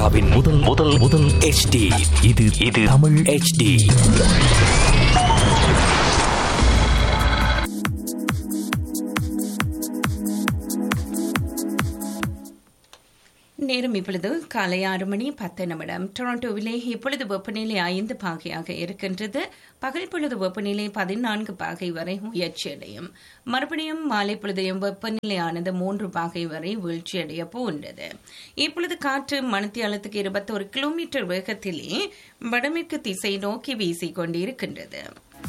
கனடாவின் முதல் முதல் முதல் HD இது இது தமிழ் HD நேரம் இப்பொழுது காலை ஆறு மணி பத்து நிமிடம் டொரண்டோவிலே இப்பொழுது வெப்பநிலை ஐந்து பாகையாக இருக்கின்றது பகல் பொழுது வெப்பநிலை பதினான்கு பாகை வரை உயர்ச்சியடையும் மறுபடியும் மாலை பொழுதையும் வெப்பநிலையானது மூன்று பாகை வரை வீழ்ச்சியடைய போன்றது இப்பொழுது காற்று மணித்தியாலத்துக்கு இருபத்தோரு கிலோமீட்டர் வேகத்திலே வடமேற்கு திசை நோக்கி வீசிக் கொண்டிருக்கின்றது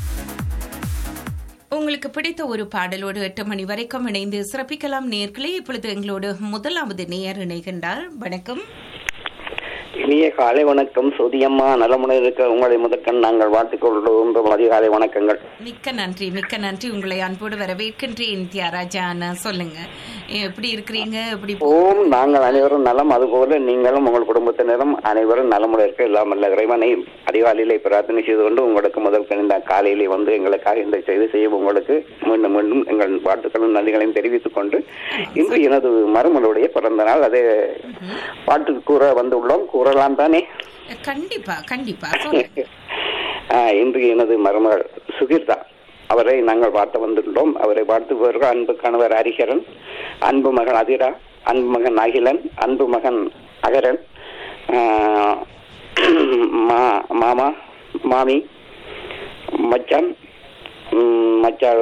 உங்களுக்கு பிடித்த ஒரு பாடலோடு எட்டு மணி வரைக்கும் இணைந்து சிறப்பிக்கலாம் நேர்களே இப்பொழுது எங்களோடு முதலாவது நேயர் இணைகின்றார் வணக்கம் இனிய காலை வணக்கம் சுதியம்மா நலமுடன் இருக்க உங்களை முதற்கண் நாங்கள் வாழ்த்துக் கொள்கின்றோம் அதிகாலை வணக்கங்கள் மிக்க நன்றி மிக்க நன்றி உங்களை அன்போடு வரவேற்கின்றேன் தியாராஜா அண்ணா சொல்லுங்க எப்படி இருக்கிறீங்க எப்படி போ- ஓம் நாங்கள் அனைவரும் நலம் அதுபோல நீங்களும் உங்கள் குடும்பத்தினரும் அனைவரும் நலமுடன் இருக்க எல்லாம் அல்ல இறைவனை அதிகாலையிலே பிரார்த்தனை செய்து கொண்டு உங்களுக்கு முதல் இந்த காலையிலே வந்து எங்களுக்காக இந்த செய்தி செய்ய உங்களுக்கு மீண்டும் மீண்டும் எங்கள் வாழ்த்துக்களும் நன்றிகளையும் தெரிவித்துக் கொண்டு இன்று எனது மருமகளுடைய பிறந்த நாள் அதை பாட்டு கூற வந்துள்ளோம் கூறலாம் தானே கண்டிப்பா கண்டிப்பா சொல்லுங்க ஆஹ், இன்று எனது மருமகள் சுகீர்தா அவரை நாங்கள் பார்த்து வந்துள்ளோம் அவரை வாழ்த்துபவர்கள் அன்பு கணவர் ஹரிஹரன் அன்பு மகன் அதிரா அன்பு மகன் அகிலன் அன்பு மகன் அகரன் ஆஹ், மா- மாமா மாமி மச்சான் ம், மச்சாள்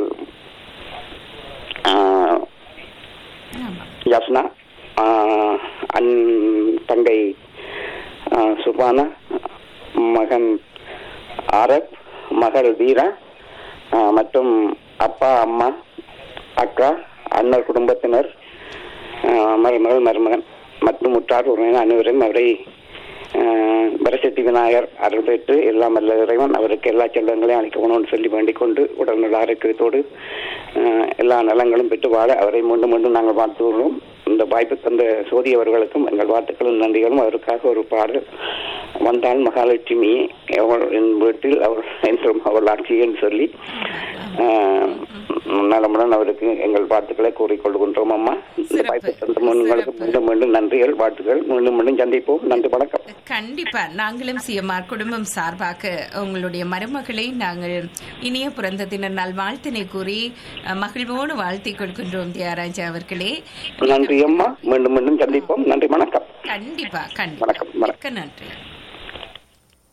ஆஹ், ஆமா யஸ்னா ஆஹ், அன் தங்கை ஆஹ், சுபானா மகன் ஆரப் மகள் வீரா ஆஹ், மற்றும் அப்பா அம்மா அக்கா அண்ணர் குடும்பத்தினர் ஆஹ், மருமகள் மருமகன் மற்றும் முற்றார் உறவினர் அனைவரும் அவரை ஆஹ், வரசக்தி விநாயகர் அருள் பெற்று எல்லாம் வல்ல இறைவன் அவருக்கு எல்லா செல்வங்களையும் அளிக்கணும்னு சொல்லி வேண்டிக் கொண்டு உடல்நல ஆரோக்கியத்தோடு ஆஹ், எல்லா நலங்களும் பெற்று வாழ அவரை மீண்டும் மீண்டும் நாங்கள் வாழ்த்துகிறோம் இந்த வாய்ப்பு தந்த சோதி அவர்களுக்கும் எங்கள் வாழ்த்துக்களும் நன்றிகளும் அவருக்காக ஒரு பாடல் வந்தால் மகாலட்சுமி அவள் என் வீட்டில் அவள் என்றும் அவள் ஆட்சின்னு சொல்லி ஆஹ், நலமுடன் அவருக்கு எங்கள் வாழ்த்துக்களை கூறிக்கொள்கின்றோம் அம்மா இந்த சிறப்பு, வாய்ப்பு தந்த உங்களுக்கு சிறப்பு. மீண்டும் மீண்டும் நன்றிகள் வாழ்த்துக்கள் மீண்டும் மீண்டும் சந்திப்போம் நன்றி வணக்கம் கண்டிப்பா நாங்களும் சிஎம்ஆர் குடும்பம் சார்பாக உங்களுடைய மருமகளை நாங்கள் இனிய பிறந்த தின நாள் வாழ்த்தினை கூறி அஹ், மகிழ்வோடு வாழ்த்திக் கொள்கின்றோம் தியாகராஜா அவர்களே நன்றி அம்மா மீண்டும் மீண்டும் சந்திப்போம் நன்றி வணக்கம் கண்டிப்பா வணக்கம், கண்டிப்பா வணக்கம். மிக்க நன்றி